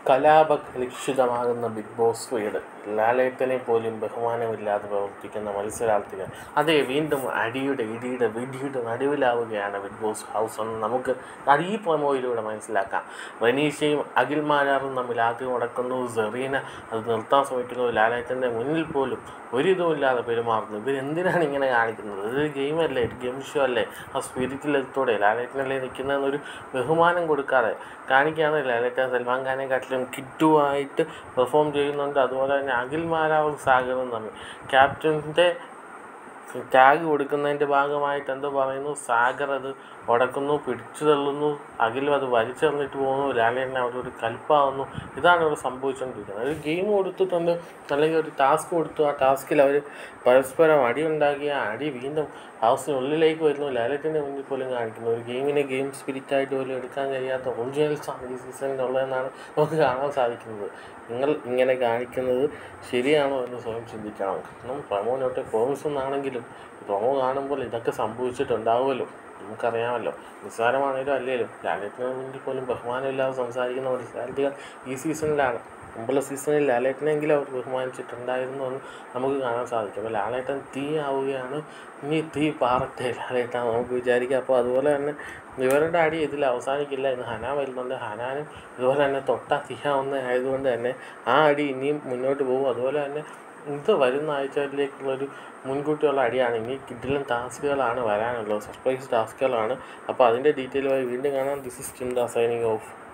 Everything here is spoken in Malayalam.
കലാപകലുഷിതമാകുന്ന ബിഗ് ബോസ് വീട് ലാലേട്ടനെ പോലും ബഹുമാനമില്ലാതെ പ്രവർത്തിക്കുന്ന മത്സരാർത്ഥികൾ അതെ വീണ്ടും അടിയുടെ ഇടിയുടെ വിധിയുടെ നടുവിലാവുകയാണ് ബിഗ് ബോസ് ഹൗസ് എന്ന് നമുക്ക് ഈ പ്രമോയിലൂടെ മനസ്സിലാക്കാം റനീഷയും അഖിൽ മാരാറും തമ്മിൽ ആദ്യം മുടക്കുന്നു സെറീന അത് നിർത്താൻ ശ്രമിക്കുന്നു ലാലേട്ടൻ്റെ മുന്നിൽ പോലും ഒരിതുമില്ലാതെ പെരുമാറുന്നു ഇവരെന്തിനാണ് ഇങ്ങനെ കാണിക്കുന്നത് ഇതൊരു ഗെയിമല്ലേ ഗെയിം ഷോ അല്ലേ ആ സ്പിരിറ്റിലെത്തോടെ ലാലേട്ടനല്ലേ നിൽക്കുന്നതെന്നൊരു ബഹുമാനം കൊടുക്കാതെ കാണിക്കുകയാണ് ലാലേട്ടൻ സൽമാൻ ഖാനെ കാട്ടിലും കിറ്റുമായിട്ട് പെർഫോം ചെയ്യുന്നുണ്ട് അതുപോലെ തന്നെ അഖിൽ മാരാവും സാഗറും തമ്മിൽ ക്യാപ്റ്റൻ്റെ ടാഗ് കൊടുക്കുന്നതിൻ്റെ ഭാഗമായിട്ട് എന്തോ പറയുന്നു സാഗർ അത് ഉടക്കുന്നു പിടിച്ചു തള്ളുന്നു അഖിലും അത് വലിച്ചെറിഞ്ഞിട്ട് പോകുന്നു ലാലേട്ടൻ അവിടെ ഒരു കൽപ്പാവുന്നു ഇതാണ് ഇവിടെ സംഭവിച്ചുകൊണ്ടിരിക്കുന്നത് ഒരു ഗെയിം കൊടുത്തിട്ടുണ്ട് അല്ലെങ്കിൽ ഒരു ടാസ്ക് കൊടുത്തു ആ ടാസ്കിൽ അവർ പരസ്പരം അടി ഉണ്ടാക്കി ആ അടി വീണ്ടും ഹൗസിനുള്ളിലേക്ക് വരുന്നു ലാലേട്ടൻ്റെ മുന്നിൽ പോലും കാണിക്കുന്നു ഒരു ഗെയിമിനെ ഗെയിം സ്പിരിറ്റായിട്ട് പോലും എടുക്കാൻ കഴിയാത്ത ഒറിജിനൽസാണ് ഈ സീസണിലുള്ളതെന്നാണ് നമുക്ക് കാണാൻ സാധിക്കുന്നത് നിങ്ങൾ ഇങ്ങനെ കാണിക്കുന്നത് ശരിയാണോ എന്ന് സ്വയം ചിന്തിക്കണം കാരണം പ്രമോനോട്ടെ പ്രോമിസ് എന്നാണെങ്കിലും പ്രമോ കാണുമ്പോൾ ഇതൊക്കെ സംഭവിച്ചിട്ടുണ്ടാവുമല്ലോ നമുക്കറിയാമല്ലോ നിസ്സാരമാണേലും അല്ലേലും ലാലേട്ടന് മുന്നിൽ പോലും ബഹുമാനമില്ലാതെ സംസാരിക്കുന്ന മത്സരാർത്ഥികൾ ഈ സീസണിലാണ് മുമ്പുള്ള സീസണിൽ ലാലേട്ടനെങ്കിലും അവർ ബഹുമാനിച്ചിട്ടുണ്ടായിരുന്നു എന്ന് നമുക്ക് കാണാൻ സാധിക്കും അപ്പോൾ ലാലേട്ടൻ തീ ആവുകയാണ് ഇനി തീ പാറട്ടെ ലാലേട്ടൻ നമുക്ക് വിചാരിക്കാം അപ്പോൾ അതുപോലെ തന്നെ ഇവരുടെ അടി ഇതിൽ അവസാനിക്കില്ല ഇന്ന് ഹനാൻ വരുന്നുണ്ട് ഹനാനും ഇതുപോലെ തന്നെ തൊട്ടാ തീയാവുന്ന ആയതുകൊണ്ട് തന്നെ ആ അടി ഇനിയും മുന്നോട്ട് പോകും അതുപോലെ തന്നെ ഇത് വരുന്ന ആഴ്ചയിലേക്കുള്ളൊരു മുൻകൂട്ടിയുള്ള അടിയാണ് ഇനി കിഡിലും ടാസ്കുകളാണ് വരാനുള്ളത് സർപ്രൈസ് ടാസ്കുകളാണ് അപ്പോൾ അതിൻ്റെ ഡീറ്റെയിലുമായി വീണ്ടും കാണാം this is Chintha signing of